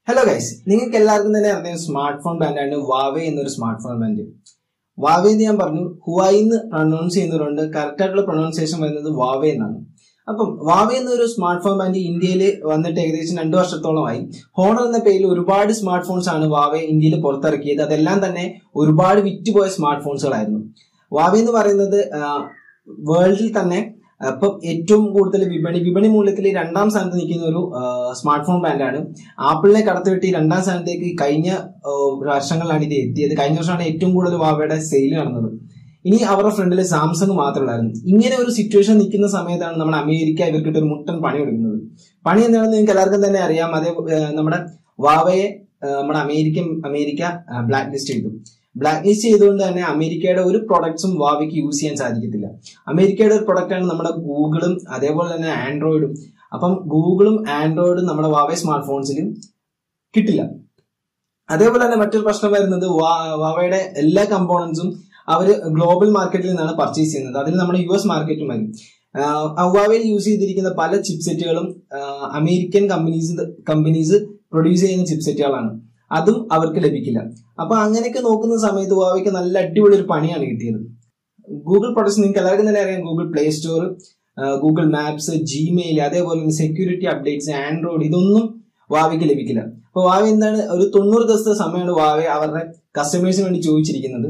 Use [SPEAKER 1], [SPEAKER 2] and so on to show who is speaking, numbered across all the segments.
[SPEAKER 1] hello guys നിങ്ങൾക്ക് എല്ലാവർക്കും തന്നെ അറിയാം സ്മാർട്ട് ഫോൺ ബ്രാൻഡാണ് വാവേ എന്നൊരു സ്മാർട്ട് ഫോൺ ബ്രാൻഡ് വാവേ എന്ന് ഞാൻ പറഞ്ഞു ഹുവായി എന്ന് പ്രൊണൗൺസ് ചെയ്യുന്നവരുണ്ട് കറക്റ്റ് ആയിട്ടുള്ള പ്രൊണൗൺസിയേഷൻ വരുന്നത് വാവേ എന്നാണ് അപ്പം വാവേ എന്നൊരു സ്മാർട്ട് ഫോൺ ബ്രാൻഡ് ഇന്ത്യയിൽ വന്നിട്ട് ഏകദേശം രണ്ടു വർഷത്തോളമായി ഹോണർ എന്ന പേരിൽ ഒരുപാട് സ്മാർട്ട് ഫോൺസ് ആണ് വാവേ ഇന്ത്യയിൽ പുറത്തിറക്കിയത് അതെല്ലാം തന്നെ ഒരുപാട് വിറ്റുപോയ സ്മാർട്ട് ഫോൺസുകളായിരുന്നു വാവേ എന്ന് പറയുന്നത് വേൾഡിൽ തന്നെ ഇപ്പം ഏറ്റവും കൂടുതൽ വിപണി വിപണി മൂല്യത്തിൽ രണ്ടാം സ്ഥാനത്ത് നിൽക്കുന്ന ഒരു സ്മാർട്ട് ഫോൺ ബ്രാൻഡാണ് ആപ്പിളിനെ കടത്തിവിട്ട് ഈ രണ്ടാം സ്ഥാനത്തേക്ക് കഴിഞ്ഞ ആ, വർഷങ്ങളിലാണ് ഇത് എത്തിയത് കഴിഞ്ഞ വർഷമാണ് ഏറ്റവും കൂടുതൽ വാവയുടെ സെയിൽ നടന്നത് ഇനി അവരുടെ ഫ്രണ്ടിൽ സാംസങ് മാത്രമുള്ളായിരുന്നു ഇങ്ങനെ ഒരു സിറ്റുവേഷൻ നിൽക്കുന്ന സമയത്താണ് നമ്മുടെ അമേരിക്ക ഇവർക്കിട്ട് ഒരു മുട്ടൻ പണി കൊടുക്കുന്നത് പണി എന്താണെന്ന് നിങ്ങൾക്ക് എല്ലാവർക്കും തന്നെ അറിയാം അതേ ആ, നമ്മുടെ വാവയെ ആ, നമ്മുടെ അമേരിക്കൻ അമേരിക്ക ബ്ലാക്ക് ലിസ്റ്റ് ചെയ്തു ബ്ലാക്ക് ലിസ്റ്റ് ചെയ്തുകൊണ്ട് തന്നെ അമേരിക്കയുടെ ഒരു പ്രൊഡക്ട്സും വാവയ്ക്ക് യൂസ് ചെയ്യാൻ സാധിക്കത്തില്ല അമേരിക്കയുടെ ഒരു പ്രൊഡക്റ്റാണ് നമ്മുടെ ഗൂഗിളും അതേപോലെ തന്നെ ആൻഡ്രോയിഡും അപ്പം ഗൂഗിളും ആൻഡ്രോയിഡും നമ്മുടെ വാവേ സ്മാർട്ട് ഫോൺസിലും കിട്ടില്ല അതേപോലെ തന്നെ മറ്റൊരു പ്രശ്നം വരുന്നത് വാ- വാവയുടെ എല്ലാ കമ്പോണൻസും അവർ ഗ്ലോബൽ മാർക്കറ്റിൽ നിന്നാണ് പർച്ചേസ് ചെയ്യുന്നത് അതിൽ നമ്മുടെ യു എസ് മാർക്കറ്റും വരും ഹവാവയിൽ യൂസ് ചെയ്തിരിക്കുന്ന പല ചിപ്സെറ്റുകളും അമേരിക്കൻ കമ്പനീസ് കമ്പനീസ് പ്രൊഡ്യൂസ് ചെയ്യുന്ന ചിപ്സെറ്റുകളാണ് അതും അവർക്ക് ലഭിക്കില്ല അപ്പൊ അങ്ങനെയൊക്കെ നോക്കുന്ന സമയത്ത് ഹുവാവയ്ക്ക് നല്ല അടിപൊളി ഒരു പണിയാണ് കിട്ടിയത് ഗൂഗിൾ പ്രൊഡക്ട്സ് നിങ്ങൾക്ക് എല്ലാവർക്കും തന്നെ അറിയാം Google Play Store Google Maps Gmail അതേപോലെ തന്നെ സെക്യൂരിറ്റി അപ്ഡേറ്റ്സ് ആൻഡ്രോയിഡ് ഇതൊന്നും വാവയ്ക്ക് ലഭിക്കില്ല അപ്പൊ വാവ എന്താണ് ഒരു തൊണ്ണൂറ് ദിവസത്തെ സമയമാണ് വാവ അവരുടെ കസ്റ്റമേഴ്സിന് വേണ്ടി ചോദിച്ചിരിക്കുന്നത്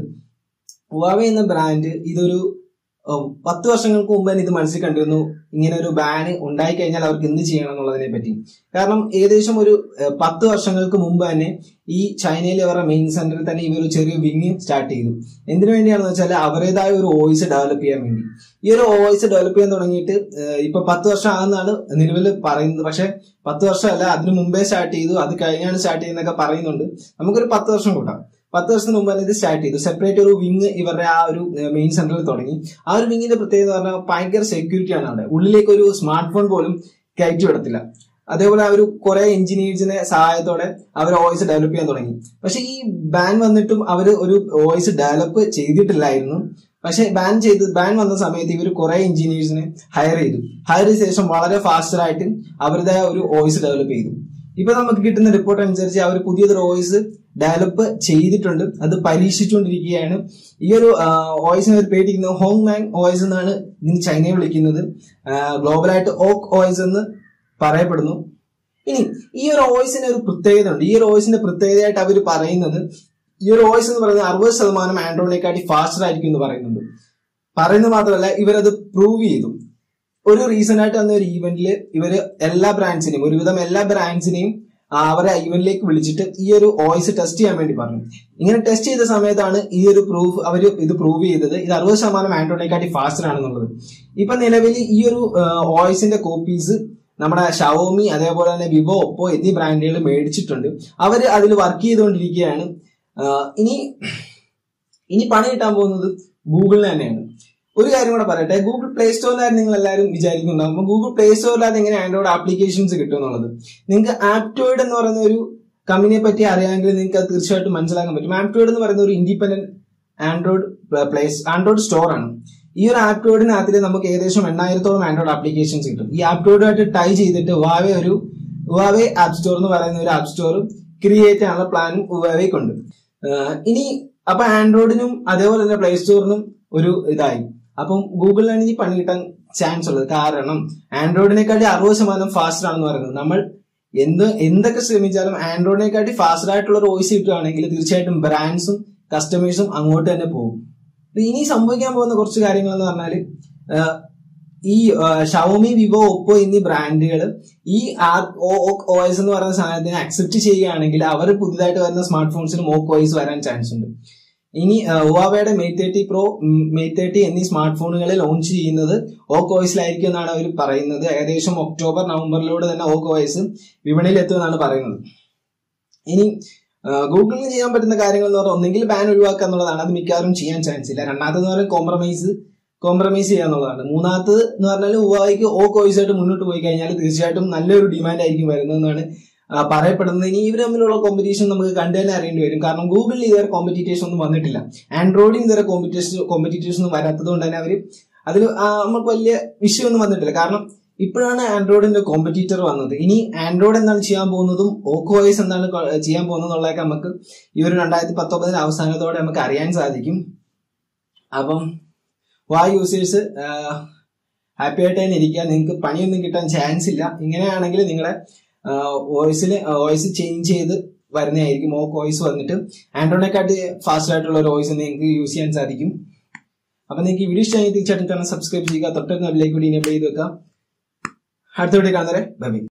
[SPEAKER 1] വാവ എന്ന ബ്രാൻഡ് ഇതൊരു ഉം, പത്ത് വർഷങ്ങൾക്ക് മുമ്പ് തന്നെ ഇത് മനസ്സിൽ കണ്ടിരുന്നു ഇങ്ങനെ ഒരു ബാൻ ഉണ്ടായി കഴിഞ്ഞാൽ അവർക്ക് എന്ത് ചെയ്യണം എന്നുള്ളതിനെ പറ്റി കാരണം ഏകദേശം ഒരു ഏഹ്, പത്ത് വർഷങ്ങൾക്ക് മുമ്പ് തന്നെ ഈ ചൈനയിലെ അവരുടെ മെയിൻ സെന്ററിൽ തന്നെ ഇവർ ഒരു ചെറിയ വിങ് സ്റ്റാർട്ട് ചെയ്തു എന്തിനു വേണ്ടിയാണെന്ന് വെച്ചാൽ അവരുടേതായ ഒരു വോയിസ് ഡെവലപ്പ് ചെയ്യാൻ വേണ്ടി ഈ ഒരു വോയിസ് ഡെവലപ്പ് ചെയ്യാൻ തുടങ്ങിയിട്ട് ഏഹ്, ഇപ്പൊ പത്ത് വർഷം ആണെന്നാണ് നിലവിൽ പറയുന്നത് പക്ഷെ പത്ത് വർഷമല്ല അതിന് മുമ്പേ സ്റ്റാർട്ട് ചെയ്തു അത് കഴിഞ്ഞാണ് സ്റ്റാർട്ട് ചെയ്യുന്നതൊക്കെ പറയുന്നുണ്ട് നമുക്കൊരു പത്ത് വർഷം കൂട്ടാം പത്ത് വർഷത്തിന് മുമ്പ് തന്നെ ഇത് സ്റ്റാർട്ട് ചെയ്തു സെപ്പറേറ്റ് ഒരു വിങ് ഇവരുടെ ആ ഒരു മെയിൻ സെന്ററിൽ തുടങ്ങി ആ ഒരു വിങ്ങിന്റെ പ്രത്യേകത എന്ന് പറഞ്ഞാൽ ഭയങ്കര സെക്യൂരിറ്റി ആണ് അവിടെ ഉള്ളിലേക്ക് ഒരു സ്മാർട്ട് ഫോൺ പോലും കയറ്റി വിടത്തില്ല അതേപോലെ അവർ കുറെ എഞ്ചിനീയേഴ്സിനെ സഹായത്തോടെ അവർ വോയിസ് ഡെവലപ്പ് ചെയ്യാൻ തുടങ്ങി പക്ഷെ ഈ ബാൻ വന്നിട്ടും അവർ ഒരു വോയിസ് ഡെവലപ്പ് ചെയ്തിട്ടില്ലായിരുന്നു പക്ഷെ ബാൻ ചെയ്ത് ബാൻ വന്ന സമയത്ത് ഇവർ കുറെ എഞ്ചിനീയേഴ്സിനെ ഹയർ ചെയ്തു ഹയർ ചെയ്ത ശേഷം വളരെ ഫാസ്റ്റർ ആയിട്ട് അവരുടെ ഒരു വോയിസ് ഡെവലപ്പ് ചെയ്തു ഇപ്പൊ നമുക്ക് കിട്ടുന്ന റിപ്പോർട്ട് അനുസരിച്ച് അവർ പുതിയൊരു വോയിസ് ഡെവലപ്പ് ചെയ്തിട്ടുണ്ട് അത് പരീക്ഷിച്ചുകൊണ്ടിരിക്കുകയാണ് ഈ ഒരു വോയിസിന് അവർ പേടിക്കുന്നത് ഹോങ് മാങ് വോയിസ് എന്നാണ് ഇതിന് ചൈനയെ വിളിക്കുന്നത് ഗ്ലോബലായിട്ട് ഓക്ക് വോയിസ് എന്ന് പറയപ്പെടുന്നു ഇനി ഈ ഒരു വോയിസിന് ഒരു പ്രത്യേകത ഉണ്ട് ഈ ഒരു വോയിസിന്റെ പ്രത്യേകതയായിട്ട് അവർ പറയുന്നത് ഈ ഒരു വോയിസ് എന്ന് പറയുന്നത് അറുപത് ശതമാനം ആൻഡ്രോയിഡിനെക്കാട്ടി ഫാസ്റ്റർ ആയിരിക്കും എന്ന് പറയുന്നുണ്ട് പറയുന്നത് മാത്രമല്ല ഇവരത് പ്രൂവ് ചെയ്തു ഒരു റീസൺ ആയിട്ട് വന്ന ഒരു ഈവന്റിൽ ഇവര് എല്ലാ ബ്രാൻഡ്സിനെയും ഒരുവിധം എല്ലാ ബ്രാൻഡ്സിനെയും ആ, അവരെ ഈവന്റിലേക്ക് വിളിച്ചിട്ട് ഈ ഒരു വോയിസ് ടെസ്റ്റ് ചെയ്യാൻ വേണ്ടി പറഞ്ഞു ഇങ്ങനെ ടെസ്റ്റ് ചെയ്ത സമയത്താണ് ഈ ഒരു പ്രൂഫ് അവർ ഇത് പ്രൂവ് ചെയ്തത് ഇത് അറുപത് ശതമാനം ആൻഡ്രോയിഡിനെക്കാട്ടി ഫാസ്റ്റർ ആണെന്നുള്ളത് ഇപ്പൊ നിലവിൽ ഈ ഒരു വോയിസിന്റെ കോപ്പീസ് നമ്മുടെ ഷവോമി അതേപോലെ തന്നെ വിവോ ഒപ്പോ എന്നീ ബ്രാൻഡുകൾ മേടിച്ചിട്ടുണ്ട് അവര് അതിൽ വർക്ക് ചെയ്തുകൊണ്ടിരിക്കുകയാണ് ആ, ഇനി ഇനി പണി കിട്ടാൻ പോകുന്നത് ഗൂഗിളിന് തന്നെയാണ് ഒരു കാര്യം കൂടെ പറയട്ടെ ഗൂഗിൾ പ്ലേ സ്റ്റോറിലായിരുന്നു നിങ്ങൾ എല്ലാവരും വിചാരിക്കുന്നുണ്ടാവും അപ്പൊ ഗൂഗിൾ പ്ലേ സ്റ്റോറിലത് എങ്ങനെ ആൻഡ്രോയിഡ് ആപ്ലിക്കേഷൻസ് കിട്ടും എന്നുള്ളത് നിങ്ങൾക്ക് ആപ്റ്റോയിഡ് എന്ന് പറയുന്ന ഒരു കമ്പനിയെ പറ്റി അറിയാമെങ്കിൽ നിങ്ങൾക്ക് അത് തീർച്ചയായിട്ടും മനസ്സിലാക്കാൻ പറ്റും ആപ്റ്റോയിഡ് എന്ന് പറയുന്ന ഒരു independent Android plays Android store ആണ് ഈ ഒരു ആപ്റ്റോയിഡിനകത്തിൽ നമുക്ക് ഏകദേശം എണ്ണായിരത്തോളം ആൻഡ്രോയിഡ് ആപ്ലിക്കേഷൻസ് കിട്ടും ഈ ആപ്റ്റോയിഡുമായിട്ട് ടൈ ചെയ്തിട്ട് വാവെ ഒരു വാവെ ആപ്പ് സ്റ്റോർ എന്ന് പറയുന്ന ഒരു ആപ്പ് സ്റ്റോർ ക്രിയേറ്റ് ചെയ്യാനുള്ള പ്ലാനും വാവയ്ക്കുണ്ട് ആഹ് ഇനി അപ്പൊ ആൻഡ്രോയിഡിനും അതേപോലെ തന്നെ പ്ലേ സ്റ്റോറിനും ഒരു ഇതായി അപ്പം ഗൂഗിളിലാണ് ഈ പണി കിട്ടാൻ ചാൻസ് ഉള്ളത് കാരണം ആൻഡ്രോയിഡിനെക്കാട്ടി അറുപത് ശതമാനം ഫാസ്റ്റർ ആണെന്ന് പറയുന്നത് നമ്മൾ എന്ത് എന്തൊക്കെ ശ്രമിച്ചാലും ആൻഡ്രോയിഡിനെക്കാട്ടി ഫാസ്റ്റർ ആയിട്ടുള്ള ഒരു വോയിസ് കിട്ടുകയാണെങ്കിൽ തീർച്ചയായിട്ടും ബ്രാൻഡ്സും കസ്റ്റമേഴ്സും അങ്ങോട്ട് തന്നെ പോകും അപ്പൊ ഇനി സംഭവിക്കാൻ പോകുന്ന കുറച്ച് കാര്യങ്ങൾ എന്ന് പറഞ്ഞാൽ ഈ ഷവോമി വിവോ ഒപ്പോ എന്നീ ബ്രാൻഡുകൾ ഈ ഒ എസ് എന്ന് പറയുന്ന സാധനത്തിനെ അക്സെപ്റ്റ് ചെയ്യുകയാണെങ്കിൽ അവർ പുതുതായിട്ട് വരുന്ന സ്മാർട്ട് ഫോൺസിനും ഓക്ക് വോയിസ് വരാൻ ചാൻസ് ഉണ്ട് ഇനി ഹുവാവയുടെ Mate thirty Pro Mate thirty എന്നീ സ്മാർട്ട് ഫോണുകൾ ലോഞ്ച് ചെയ്യുന്നത് ഓക്ക് വോയിസിലായിരിക്കും എന്നാണ് അവർ പറയുന്നത് ഏകദേശം ഒക്ടോബർ നവംബറിലൂടെ തന്നെ ഓക്ക് വോയിസ് വിപണിയിൽ എത്തുമെന്നാണ് പറയുന്നത് ഇനി ഗൂഗിളിന് ചെയ്യാൻ പറ്റുന്ന കാര്യങ്ങൾ എന്ന് പറഞ്ഞാൽ ഒന്നെങ്കിൽ ബാൻ ഒഴിവാക്കുക എന്നുള്ളതാണ് അത് മിക്കവാറും ചെയ്യാൻ ചാൻസ് ഇല്ല രണ്ടാമത്തെന്ന് പറഞ്ഞാൽ കോംപ്രമൈസ് കോംപ്രമൈസ് ചെയ്യുക എന്നുള്ളതാണ് മൂന്നാമത്തത് എന്ന് പറഞ്ഞാൽ ഹുവായിക്ക് ഓ കോയിസ് ആയിട്ട് മുന്നോട്ട് പോയി കഴിഞ്ഞാൽ തീർച്ചയായിട്ടും നല്ലൊരു ഡിമാൻഡ് ആയിരിക്കും വരുന്നതെന്നാണ് ആ, പറയപ്പെടുന്നത് ഇനി ഇവർ തമ്മിലുള്ള കോമ്പറ്റീഷൻ നമുക്ക് കണ്ടു തന്നെ അറിയേണ്ടി വരും കാരണം ഗൂഗിളിൽ ഇതുവരെ കോമ്പറ്റീറ്റേഴ്സ് ഒന്നും വന്നിട്ടില്ല ആൻഡ്രോയിഡിൽ ഇതുവരെ കോമ്പറ്റീഷൻ കോമ്പറ്റീറ്റേഴ്സ് ഒന്നും വരാത്തത് കൊണ്ട് തന്നെ അവർ അതിൽ നമുക്ക് വലിയ വിഷയമൊന്നും വന്നിട്ടില്ല കാരണം ഇപ്പോഴാണ് ആൻഡ്രോയിഡിന്റെ കോമ്പറ്റീറ്റർ വന്നത് ഇനി ആൻഡ്രോയിഡ് എന്താണ് ചെയ്യാൻ പോകുന്നതും ഓക്കോ വൈസ് എന്താണ് കൊ- ചെയ്യാൻ പോകുന്നതെന്നുള്ളതൊക്കെ നമുക്ക് ഈ ഒരു രണ്ടായിരത്തി പത്തൊമ്പതിന് അവസാനത്തോടെ നമുക്ക് അറിയാൻ സാധിക്കും അപ്പം വാ യൂസേഴ്സ് ഹാപ്പി ആയിട്ട് തന്നെ ഇരിക്കുക നിങ്ങൾക്ക് പണിയൊന്നും കിട്ടാൻ ചാൻസ് ഇല്ല ഇങ്ങനെയാണെങ്കിൽ നിങ്ങളെ വോയിസിൽ വോയിസ് ചേഞ്ച് ചെയ്ത് വരുന്നതായിരിക്കും ഓ വോയിസ് വന്നിട്ട് ആൻഡ്രോയിനെക്കാട്ടി ഫാസ്റ്റ് ആയിട്ടുള്ള ഒരു വോയിസ് നിങ്ങൾക്ക് യൂസ് ചെയ്യാൻ സാധിക്കും അപ്പൊ നിങ്ങൾക്ക് ഈ വീഡിയോ ഇഷ്ടമായി തീർച്ചയായിട്ടും ചാനൽ സബ്സ്ക്രൈബ് ചെയ്യുക തൊട്ടടുത്ത ബെല്ലേക്ക് കൂടി എനേബിൾ ചെയ്ത് വെക്കാം അടുത്ത വീഡിയോ കാണുന്നവരെ ബൈ ബൈ